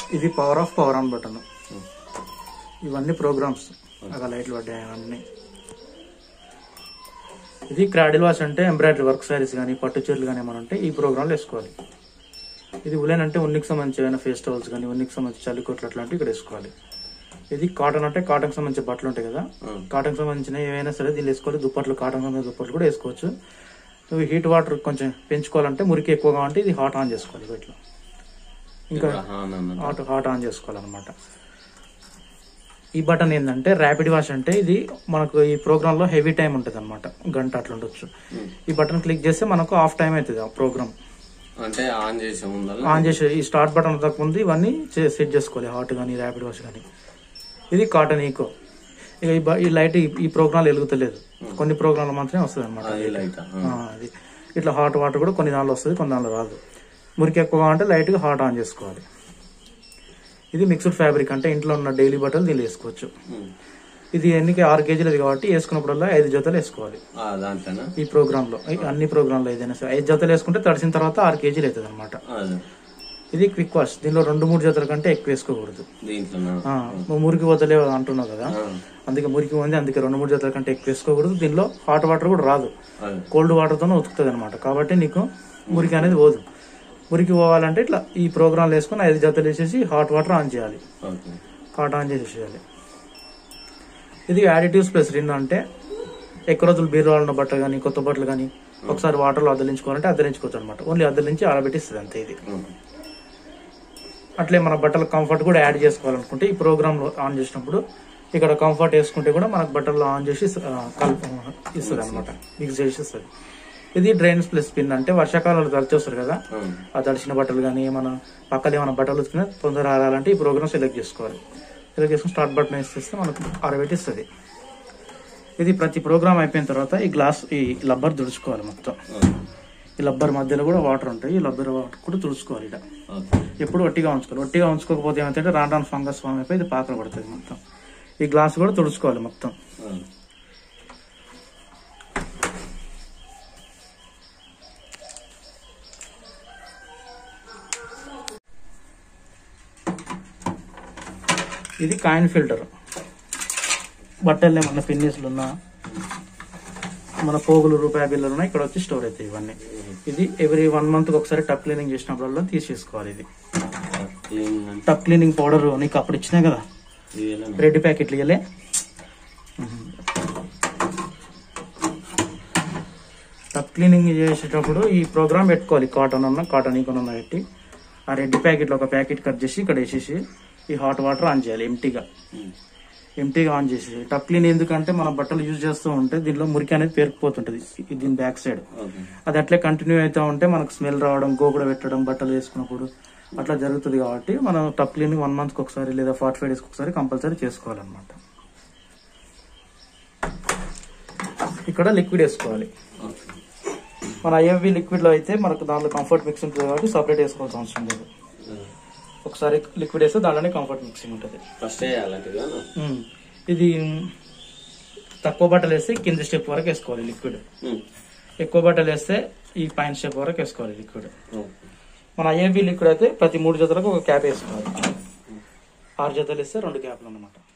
ఇది power off power on button ఇవన్నీ programmes అలా లైట్లు పడ్డాయి అవన్నీ ఇది క్రాడిల్ వాష్ అంటే ఎంబ్రాయిడరీ వర్క్ సారీస్ కానీ పట్టు చీరలు కానీ ఏమైనా ఉంటే ఈ ప్రోగ్రాంలో వేసుకోవాలి ఇది ఉలెన్ అంటే ఉన్నికి సంబంధించి ఏమైనా ఫేస్ టవల్స్ కానీ ఉన్నికి సంబంధించి చలికొట్లు అట్లాంటివి ఇక్కడ వేసుకోవాలి ఇది కాటన్ అంటే కాటన్ సంబంధించిన బట్టలు ఉంటాయి కదా కాటన్ సంబంధించిన ఏవైనా సరే దీన్ని వేసుకోవాలి దుప్పట్లు కాటన్ సంబంధించిన దుప్పట్లు కూడా వేసుకోవచ్చు నువ్వు హీట్ వాటర్ కొంచెం పెంచుకోవాలంటే మురికి ఎక్కువగా ఉంటే ఇది హాట్ ఆన్ చేసుకోవాలి ఇట్లా ఇంకా హాట్ హాట్ ఆన్ చేసుకోవాలన్నమాట ఈ బటన్ ఏంటంటే ర్యాపిడ్ వాష్ అంటే ఇది మనకు ఈ ప్రోగ్రామ్ లో హెవీ టైం ఉంటుంది అనమాట గంట అట్లా ఉండొచ్చు ఈ బటన్ క్లిక్ చేస్తే మనకు ఆఫ్ టైం అవుతుంది ఆ ప్రోగ్రామ్ అంటే ఆన్ చేసే ముందర ఆన్ చేసి ఈ స్టార్ట్ బటన్ ముందు ఇవన్నీ సెట్ చేసుకోవాలి హాట్ కానీ ర్యాపిడ్ వాష్ కానీ ఇది కాటన్ ఈకో ఇక ఈ బ- ఈ లైట్ ఈ- ఈ ప్రోగ్రామ్ వెలుగుతలేదు కొన్ని ప్రోగ్రాంలు మాత్రమే వస్తుంది అనమాట అది లైట్ అది ఇట్లా హాట్ వాటర్ కూడా కొన్ని దానిలో వస్తుంది కొన్ని దానిలో రాదు మురికి ఎక్కువగా ఉంటే లైట్గా హాట్ ఆన్ చేసుకోవాలి ఇది మిక్స్డ్ ఫ్యాబ్రిక్ అంటే ఇంట్లో ఉన్న డైలీ బట్టలు దీనిలో వేసుకోవచ్చు ఇది ఎన్నికి ఆరు కేజీలది కాబట్టి వేసుకున్నప్పుడల్లా ఐదు జతలు వేసుకోవాలి దాంట్లోనా ఈ ప్రోగ్రామ్ లో ఈ అన్ని ప్రోగ్రామ్ లో ఏదైనా సరే ఐదు జతలు వేసుకుంటే తడిసిన తర్వాత ఆరు కేజీలు అవుతుంది అనమాట అదే ఇది క్విక్ వాష్ దీనిలో రెండు మూడు జతల కంటే ఎక్కువ వేసుకోకూడదు దీంట్లోనా ఆ, నువ్వు మురికి వదలే అంటున్నావు కదా ఆ, అందుకే మురికి ఉంది అందుకే రెండు మూడు జతల కంటే ఎక్కువ వేసుకోకూడదు దీనిలో హాట్ వాటర్ కూడా రాదు అదే కోల్డ్ వాటర్తోనే ఉతుకుతుంది అనమాట కాబట్టి నీకు మురికి అనేది పోదు మురికి పోవాలంటే ఇట్లా ఈ ప్రోగ్రాంలు వేసుకొని ఐదు జతలు వేసేసి హాట్ వాటర్ ఆన్ చేయాలి ఓకే హాట్ ఆన్ చేసేయాలి ఇది యాడిటివ్స్ ప్లస్ రెండు అంటే ఎక్కువ రోజులు బీరు ఉన్న బట్టలు కానీ కొత్త బట్టలు కానీ ఒకసారి వాటర్లో అద్దలించుకోవాలంటే అద్దలించుకోవచ్చు అనమాట ఓన్లీ అద్దలించి ఆడబెట్టిస్తుంది అంతే ఇది ఓకే. అట్లే మన బట్టల కంఫర్ట్ కూడా యాడ్ చేసుకోవాలనుకుంటే ఈ ప్రోగ్రామ్ లో ఆన్ చేసినప్పుడు ఇక్కడ కంఫర్ట్ వేసుకుంటే కూడా మనకు బట్టల్లో ఆన్ చేసి ఆ, కలుపు ఇస్తుంది అనమాట మిక్స్ చేసి ఇస్తుంది ఇది డ్రైన్స్ ప్లస్ పిన్ అంటే వర్షాకాలంలో తడిచి వస్తారు కదా అవును. ఆ తడిచిన బట్టలు కానీ ఏమైనా పక్కన ఏమైనా బట్టలు వచ్చినా తొందర ఆరాలంటే ఈ ప్రోగ్రామ్ సెలెక్ట్ చేసుకోవాలి సెలెక్ట్ చేసుకుని స్టార్ట్ బటన్ వేసేస్తే మనకు ఆరబెట్టిస్తుంది ఇది ప్రతి ప్రోగ్రామ్ అయిపోయిన తర్వాత ఈ గ్లాస్ ఈ లబ్బర్ తుడుచుకోవాలి మొత్తం ఓకే. ఈ లబ్బర్ మధ్యలో కూడా వాటర్ ఉంటాయి ఈ లబ్బర్ వాటర్ కూడా తుడుచుకోవాలి ఇక్కడ ఓకే. ఎప్పుడు ఒట్టిగా ఉంచుకోవాలి ఒట్టిగా ఉంచుకోకపోతే ఏమైతే రాను రాను ఫంగస్ ఫామ్ అయిపోయి ఇది పాకలు పడుతుంది మొత్తం ఈ గ్లాస్ కూడా తుడుచుకోవాలి మొత్తం అవును. ఇది కాయిన్ ఫిల్టర్ బట్టలు ఏమన్నా పిన్నిస్లు ఉన్నా మన పోగులు రూపాయి బిల్లులు ఉన్నా ఇక్కడ వచ్చి స్టోర్ అవుతాయి ఇవన్నీ ఇది ఎవ్రీ వన్ మంత్ ఒకసారి టప్ క్లీనింగ్ చేసినప్పుడల్లా తీసేసుకోవాలి ఇది క్లీనింగ్ అంటే టప్ క్లీనింగ్ పౌడర్ నీకు అప్పుడు ఇచ్చినా కదా ఇది ఎలా? రెడ్ ప్యాకెట్లు ఇవ్వలే టప్ క్లీనింగ్ చేసేటప్పుడు ఈ ప్రోగ్రామ్ పెట్టుకోవాలి కాటన్ ఉన్న కాటన్ ఈకొన్ ఉన్న పెట్టి ఆ రెడ్ ప్యాకెట్లో ఒక ప్యాకెట్ కట్ చేసి ఇక్కడ వేసేసి ఈ హాట్ వాటర్ ఆన్ చేయాలి ఎంటీగా ఉమ్. ఎంటీగా ఆన్ చేసి టప్ క్లీన్ ఎందుకంటే మనం బట్టలు యూజ్ చేస్తూ ఉంటే దీనిలో మురికి అనేది పేరుకుపోతుంటది ఈ- దీని బ్యాక్ సైడ్ ఓకే. అది అట్లే కంటిన్యూ అవుతూ ఉంటే మనకు స్మెల్ రావడం గోకుడ పెట్టడం బట్టలు వేసుకున్నప్పుడు అట్లా జరుగుతుంది కాబట్టి మనం టప్ క్లీనింగ్ వన్ మంత్కి ఒకసారి లేదా ఫార్టీ ఫైవ్ డేస్కి ఒకసారి కంపల్సరీ చేసుకోవాలన్నమాట ఇక్కడ లిక్విడ్ వేసుకోవాలి ఓకే. మన ఐఎఫ్వి లిక్విడ్ లో అయితే మనకు దాంట్లో కంఫర్ట్ మిక్స్ ఉంటుంది కాబట్టి సపరేట్ వేసుకోవాల్సిన అవసరం లేదు ఒకసారి లిక్విడ్ వేస్తే దాంట్లోనే కంఫర్ట్ మిక్సింగ్ ఉంటుంది ఫస్ట్ వేయాలంటే ఉమ్. ఇది తక్కువ బట్టలు వేస్తే కింద స్టెప్ వరకు వేసుకోవాలి లిక్విడ్ ఎక్కువ బట్టలు వేస్తే ఈ పైన స్టెప్ వరకు వేసుకోవాలి లిక్విడ్ మన ఐఎఫ్బి లిక్విడ్ అయితే ప్రతి మూడు జతలకు ఒక క్యాప్ వేసుకోవాలి ఆరు జతలు వేస్తే రెండు క్యాప్లు అన్నమాట